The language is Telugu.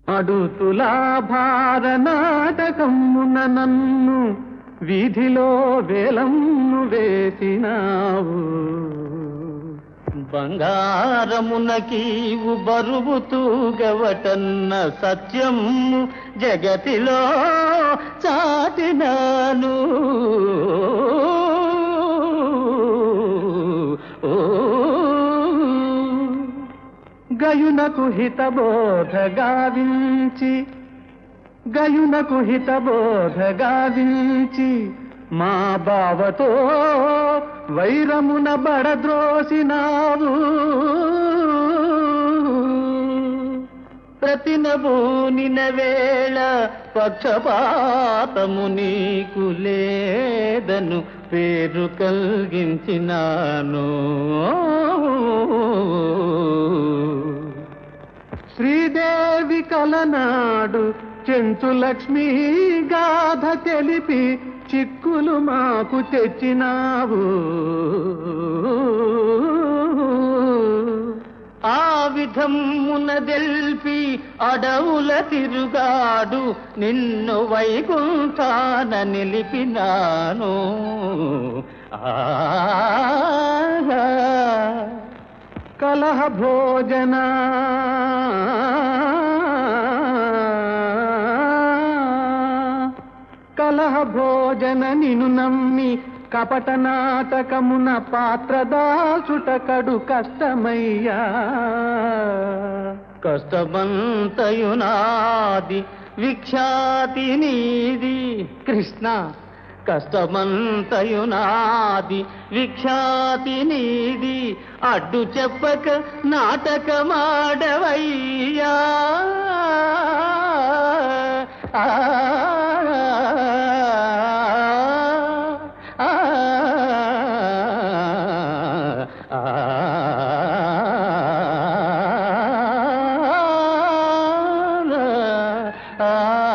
అడుతులా భార నాటకమున నన్ను వీధిలో వేలమ్ము వేసినావు బంగారమునకీవు బరువు తూగవటన్న సత్యము జగతిలో చాటినాను గయునకు హితబోధ గావించి గయునకు హితబోధ గావించి మా బావతో వైరమున బడద్రోసినావు ప్రతినబూనిన వేళ పక్షపాతము నీకు లేదను పేరు కలిగించినాను శ్రీదేవి కలనాడు చెంచు లక్ష్మీ గాథ తెలిపి చిక్కులు మాకు తెచ్చినావు ఆ విధమున దెల్పి అడవుల తిరుగాడు నిన్ను వైకుంఠాన నిలిపినాను ఆగా కలహ భోజన కలహ భోజన నిను నమ్మి కపట నాటకమున పాత్రదాసుట కడు కష్టమయ్యా కష్టమంతయునాది విఖ్యాతి నీది కృష్ణ కష్టమంతయునాది విఖ్యాతి నీది అడ్డు చెప్పక నాటకమాడవయ్యా ఆ, ఆ, ఆ, ఆ, ఆ